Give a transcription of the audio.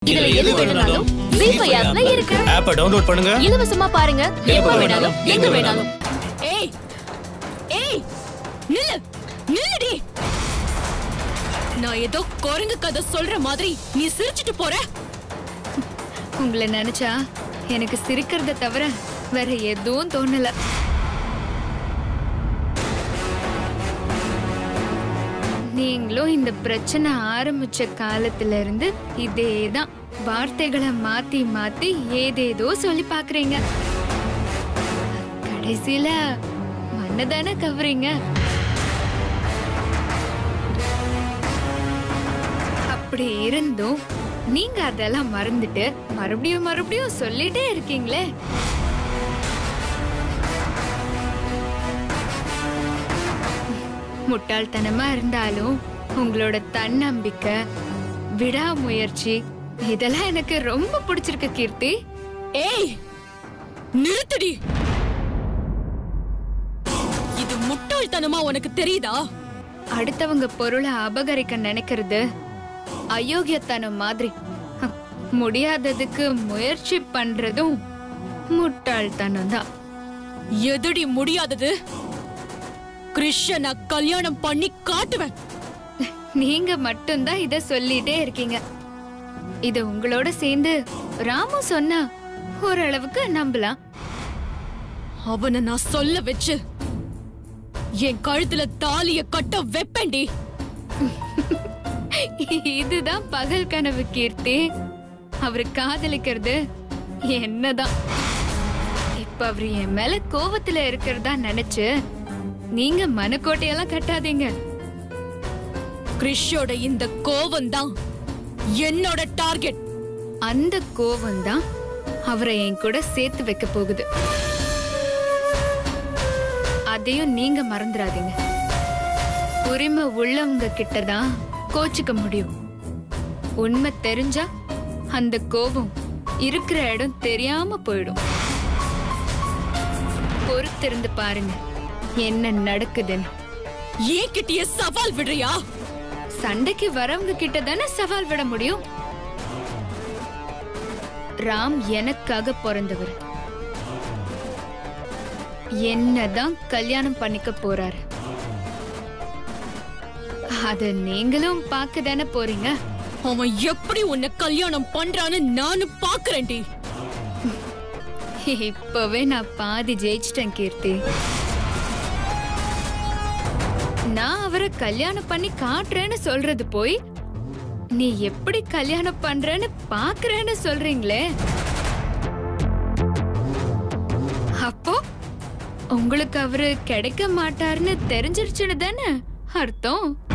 இதுல எது வேணும்னாலும் ஜீஃபை ஆப்ல இருக்கு ஆப்பை டவுன்லோட் பண்ணுங்க இலவசமா பாருங்க எப்ப வேணாலும் எங்க வேணாலும் ஏய் ஏய் நில்லு நில்லுடி நான் ஏதோ குரங்கு கதை சொல்ற மாதிரி நீ சிரிச்சிட்டு போற உங்களை நினைச்சா எனக்கு சிரிக்கிறத தவிர வேற எதுவும் தோணல நீங்களும் இந்த பிரச்சனை ஆரம்பிச்ச காலத்துல இருந்து இதேதான் வார்த்தைகளை மாத்தி மாத்தி ஏதேதோ சொல்லி பாக்குறீங்க கடைசியில மண்ணதானே கவறீங்க அப்படி இருந்தும் நீங்க அதெல்லாம் மறந்துட்டு மறுபடியும் மறுபடியும் சொல்லிட்டே இருக்கீங்களே முட்டாள்தனமா இருந்தாலும் உங்களோட தன்னம்பிக்கை விடாமுயற்சி இதெல்லாம் எனக்கு ரொம்ப பிடிச்சிருக்கு கீர்த்தி ஏய் நிறுத்துடி இது முட்டாள்தனமா உனக்கு தெரியுதா அடுத்தவங்க பொருளை அபகரிக்க நினைக்கிறது அயோக்கியத்தனம் மாதிரி ஹம், முடியாததுக்கு முயற்சி பண்றதும் முட்டாள்தனம் தான் எதுடி முடியாதது கிருஷ்ணனை கல்யாணம் பண்ணி காட்டுவேன் நீங்க மட்டும்தான் இத சொல்லிட்டே இருக்கீங்க இது உங்களோட சேர்ந்து ராமு சொன்னா ஓரளவுக்கு நம்பலாம் அவனை நான் சொல்ல வச்சு என் கழுத்துல தாலிய கட்ட வெப்பேண்டி இதுதான் பகல் கனவு கீர்த்தி அவரு காதலிக்கிறது என்னதான் இப்ப அவரு என் மேல கோவத்துல இருக்கிறதா நினைச்சு நீங்க மனக்கோட்டையெல்லாம் கட்டாதீங்க கிறிஷோட இந்த கோவம் தான் என்னோட டார்கெட் அந்த கோவம் தான் அவரை என் கூட சேர்த்து வைக்க போகுது அதையும் நீங்க மறந்துடாதீங்க உரிமை உள்ளவங்க கிட்ட தான் கோச்சிக்க முடியும் உண்மை தெரிஞ்சா அந்த கோபம் இருக்கிற இடம் தெரியாம போயிடும் பொறுத்திருந்து பாருங்க என்ன நடக்குதுன்னு ஏன் கிட்டிய சவால் விடுறியா சண்டைக்கு வரவங்க கிட்ட தானே சவால் விட முடியும் ராம் எனக்காக பிறந்தவர் என்னதான் கல்யாணம் பண்ணிக்க போறாரு அத நீங்களும் பார்க்க தானே போறீங்க அவன் எப்படி உன்னை கல்யாணம் பண்றான்னு நானும் பாக்குறேன்டி இப்பவே நான் பாதி ஜெயிச்சிட்டேன் கீர்த்தி நான் அவரை கல்யாணம் பண்ணி காட்டுறேன்னு சொல்றது போய் நீ எப்படி கல்யாணம் பண்றேன்னு பாக்குறேன்னு சொல்றீங்களே அப்போ உங்களுக்கு அவரு கிடைக்க மாட்டாருன்னு தெரிஞ்சிருச்சுன்னு தானே அர்த்தம்